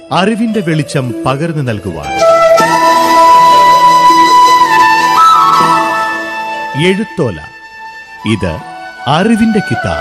അറിവിന്റെ വെളിച്ചം പകർന്നു നൽകുവാൻ എഴുത്തോല ഇത് അറിവിന്റെ കിതാബ്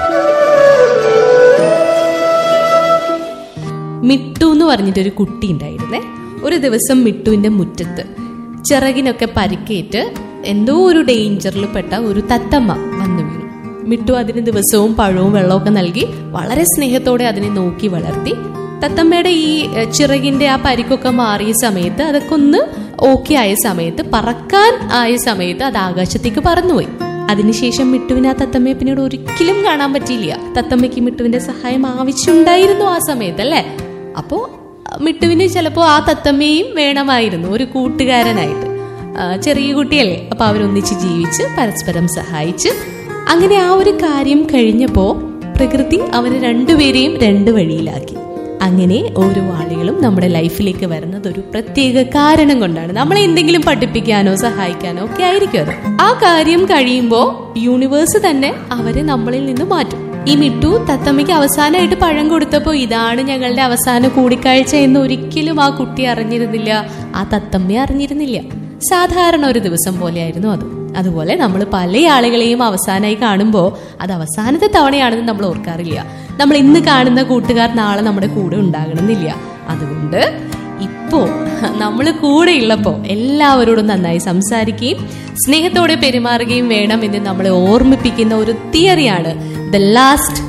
മിട്ടു എന്ന് പറഞ്ഞിട്ടൊരു കുട്ടി ഉണ്ടായിരുന്നേ ഒരു ദിവസം മിട്ടുവിന്റെ മുറ്റത്ത് ചിറകിനൊക്കെ പരിക്കേറ്റ് എന്തോ ഒരു ഡേഞ്ചറിൽ പെട്ട ഒരു തത്തമ്മ വന്നു വീണു മിട്ടു അതിന് ദിവസവും പഴവും വെള്ളമൊക്കെ നൽകി വളരെ സ്നേഹത്തോടെ അതിനെ നോക്കി വളർത്തി തത്തമ്മയുടെ ഈ എഹ്, ചിറകിന്റെ ആ പരിക്കൊക്കെ മാറിയ സമയത്ത് അതൊക്കെ ഒന്ന് ഓക്കെ ആയ സമയത്ത് പറക്കാൻ ആയ സമയത്ത് അത് ആകാശത്തേക്ക് പറന്നുപോയി അതിനുശേഷം മിട്ടുവിന് ആ തത്തമ്മയെ പിന്നീട് ഒരിക്കലും കാണാൻ പറ്റിയില്ല തത്തമ്മയ്ക്ക് മിട്ടുവിന്റെ സഹായം ആവശ്യമുണ്ടായിരുന്നു ആ സമയത്ത് അല്ലേ അപ്പോ മിട്ടുവിന് ചിലപ്പോ ആ തത്തമ്മയും വേണമായിരുന്നു ഒരു കൂട്ടുകാരനായിട്ട് ആ, ചെറിയ കുട്ടിയല്ലേ അപ്പൊ അവരൊന്നിച്ച് ജീവിച്ച് പരസ്പരം സഹായിച്ച് അങ്ങനെ ആ ഒരു കാര്യം കഴിഞ്ഞപ്പോ പ്രകൃതി അവരെ രണ്ടുപേരെയും രണ്ട് വഴിയിലാക്കി അങ്ങനെ ഓരോ ആളുകളും നമ്മുടെ ലൈഫിലേക്ക് വരുന്നത് ഒരു പ്രത്യേക കാരണം കൊണ്ടാണ് നമ്മളെ എന്തെങ്കിലും പഠിപ്പിക്കാനോ സഹായിക്കാനോ ഒക്കെ ആയിരിക്കും അത് ആ കാര്യം കഴിയുമ്പോൾ യൂണിവേഴ്സ് തന്നെ അവരെ നമ്മളിൽ നിന്ന് മാറ്റും ഈ മിട്ടു തത്തമ്മയ്ക്ക് അവസാനമായിട്ട് പഴം കൊടുത്തപ്പോ ഇതാണ് ഞങ്ങളുടെ അവസാന കൂടിക്കാഴ്ച എന്ന് ഒരിക്കലും ആ കുട്ടി അറിഞ്ഞിരുന്നില്ല ആ തത്തമ്മ അറിഞ്ഞിരുന്നില്ല സാധാരണ ഒരു ദിവസം പോലെയായിരുന്നു അത് അതുപോലെ നമ്മൾ പല ആളുകളെയും അവസാനമായി കാണുമ്പോൾ അത് അവസാനത്തെ തവണയാണെന്ന് നമ്മൾ ഓർക്കാറില്ല നമ്മൾ ഇന്ന് കാണുന്ന കൂട്ടുകാർ നാളെ നമ്മുടെ കൂടെ ഉണ്ടാകണമെന്നില്ല അതുകൊണ്ട് ഇപ്പോ നമ്മൾ കൂടെ ഉള്ളപ്പോ എല്ലാവരോടും നന്നായി സംസാരിക്കുകയും സ്നേഹത്തോടെ പെരുമാറുകയും വേണം എന്ന് നമ്മളെ ഓർമ്മിപ്പിക്കുന്ന ഒരു തിയറിയാണ് ദ ലാസ്റ്റ്